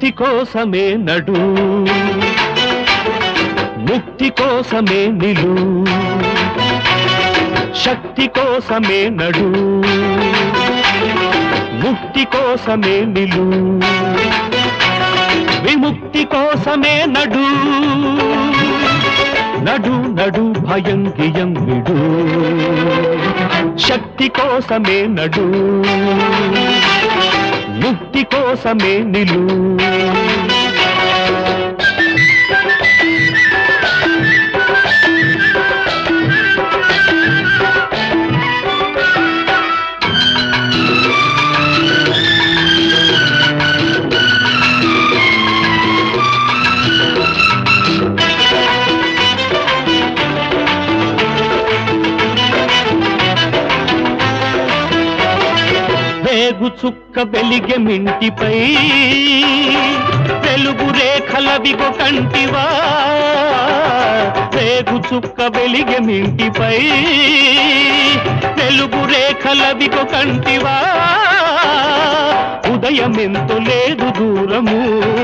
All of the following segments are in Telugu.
ముక్తి కోసమే నడు ముక్తి కోసమే నిలు శక్తి కోసమే నడు ముక్తి కోసమే నిలు విముక్తి కోసమే నడు నడు నడు భయం గియం విడు శక్తి కోసమే నడు ముక్తి కోసమే నిలు వేగు చుక్క వెలిగె మింటిపై వెలుగు రేఖలవిగో కంటివా వేగు చుక్క వెలిగె మింటిపై వెలుగు రేఖలవిగో కంటివా ఉదయమెంతో లేదు దూరము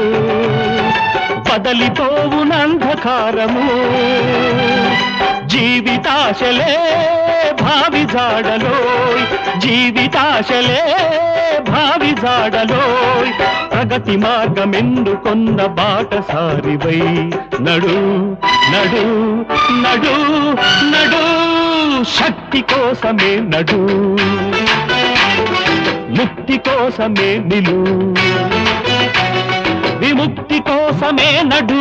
బదలిపోవునంధకారము జీవితాశలే భావి జాడలోయ్ జీవితాశలే భావి జాడలోయ్ ప్రగతి మార్గమెందుకొన్న బాటసారివై నడు నడు నడు నడు శక్తి కోసమే నడు ముక్తి కోసమే నిలు విముక్తి కోసమే నడు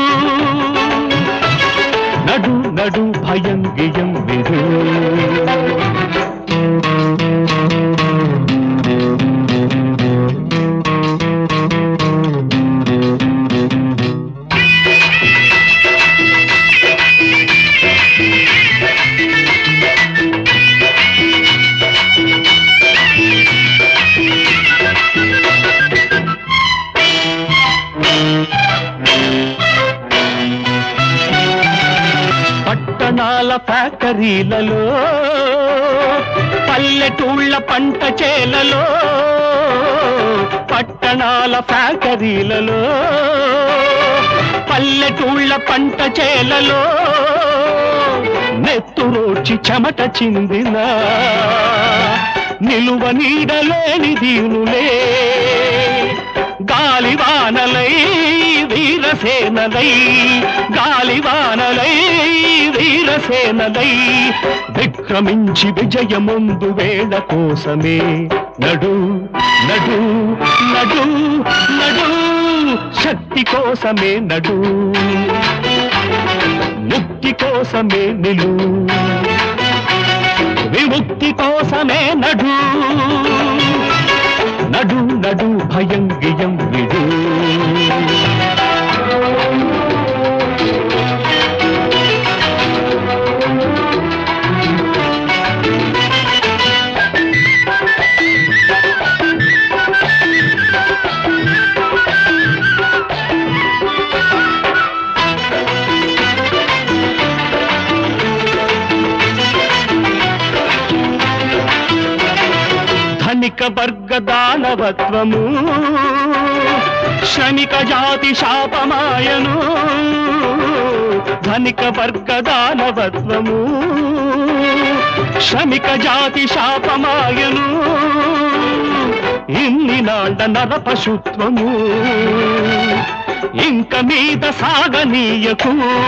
నడు నడు భయం గియం విడు పట్టణాల ఫ్యాక్టరీలలో పల్లెటూళ్ళ పంట చేలలో పట్టణాల ఫ్యాక్టరీలలో పల్లెటూళ్ళ పంట చేలలో నెత్తురోడ్చి చెమట చిందిన నిలువ నీడలేని దీనులే గాలివానలై వీరసేనలై గాలివానలై వీరసేనలై విక్రమించి విజయముందు వేళ కోసమే నడు నడు నడు నడు శక్తి కోసమే నడు ముక్తి కోసమే నిలు విముక్తి కోసమే నడు నడు నడు భయం గియం విడు ధనిక వర్గ దానవత్వము శ్రమిక జాతి శాపమాయను ధనిక వర్గ దానవత్వము శ్రమిక జాతి శాపమాయను ఇన్ని నాళ్ళ నరపశుత్వము ఇంక మీద సాగనీయకు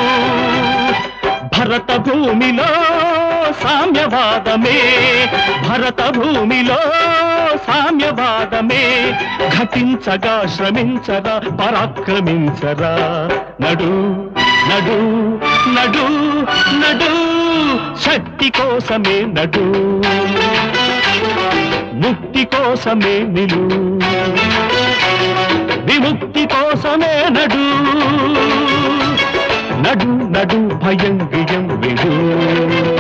భరత భూమిలో సామ్యవాదమే భరత భూమిలో సామ్యవాదమే ఘటించగా శ్రమించగా పరాక్రమించరా నడు నడు నడు నడు శక్తి కోసమే నడు ముక్తి కోసమే నిలు విముక్తి కోసమే నడు నడు నడు భయం గియం విడు